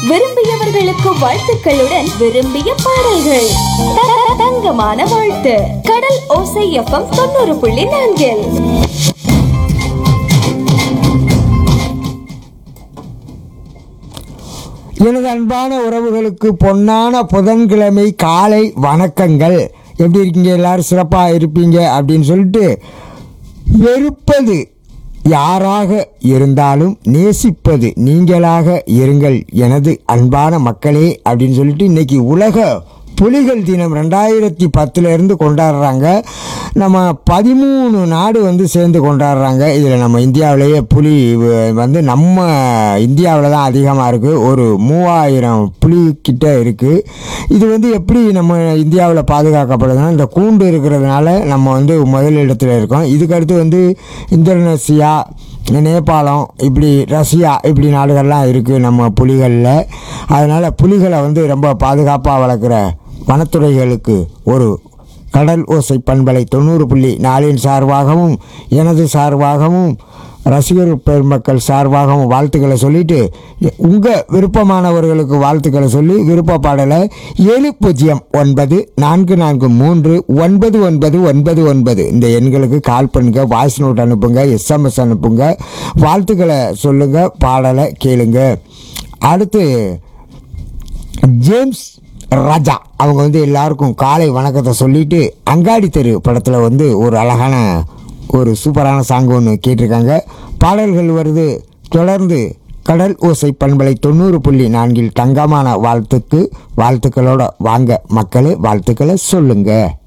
விரும்பியவர்களுக்கு வாழ்த்துக்களுடன் விரும்பிய பாடல்கள் த- த- தங்கமான வாழ்த்து கடல் ஓசை எஃப்எம் தொண்ணூறு புள்ளி நான்கில் எனது அன்பான உறவுகளுக்கு பொன்னான புதன்கிழமை காலை வணக்கங்கள் எப்படி இருக்கீங்க எல்லாரும் சிறப்பாக இருப்பீங்க அப்படின்னு சொல்லிட்டு வெறுப்பது யாராக இருந்தாலும் நேசிப்பது நீங்களாக இருங்கள் எனது அன்பான மக்களே அப்படின்னு சொல்லிட்டு இன்னைக்கு உலக புலிகள் தினம் ரெண்டாயிரத்தி பத்துலேருந்து கொண்டாடுறாங்க நம்ம பதிமூணு நாடு வந்து சேர்ந்து கொண்டாடுறாங்க இதில் நம்ம இந்தியாவிலேயே புலி வ- வந்து நம்ம இந்தியாவில் தான் அதிகமாக இருக்குது ஒரு மூவாயிரம் புலி கிட்ட இருக்குது இது வந்து எப்படி நம்ம இந்தியாவில் பாதுகாக்கப்படுதுன்னா இந்த கூண்டு இருக்கிறதுனால நம்ம வந்து முதல் இடத்துல இருக்கோம் இதுக்கடுத்து வந்து இந்தோனேசியா நேபாளம் இப்படி ரஷ்யா இப்படி நாடுகள்லாம் இருக்குது நம்ம புலிகளில் அதனால் புலிகளை வந்து ரொம்ப பாதுகாப்பாக வளர்க்குற வனத்துறைகளுக்கு ஒரு கடல் ஓசை பண்பலை தொண்ணூறு புள்ளி நாலின் சார்பாகவும் எனது சார்பாகவும் ரசிகர் பெருமக்கள் சார்பாகவும் வாழ்த்துக்களை சொல்லிட்டு உங்கள் விருப்பமானவர்களுக்கு வாழ்த்துக்களை சொல்லி விருப்ப பாடலை ஏழு பூஜ்ஜியம் ஒன்பது நான்கு நான்கு மூன்று ஒன்பது ஒன்பது ஒன்பது ஒன்பது இந்த எண்களுக்கு கால் பண்ணுங்க வாய்ஸ் நோட் அனுப்புங்க எஸ்எம்எஸ் அனுப்புங்க வாழ்த்துக்களை சொல்லுங்கள் பாடலை கேளுங்க அடுத்து ஜேம்ஸ் ராஜா அவங்க வந்து எல்லாருக்கும் காலை வணக்கத்தை சொல்லிட்டு அங்காடி தெரு படத்தில் வந்து ஒரு அழகான ஒரு சூப்பரான சாங் ஒன்று கேட்டிருக்காங்க பாடல்கள் வருது தொடர்ந்து கடல் ஓசை பண்பலை தொண்ணூறு புள்ளி நான்கில் தங்கமான வாழ்த்துக்கு வாழ்த்துக்களோட வாங்க மக்களே வாழ்த்துக்களை சொல்லுங்கள்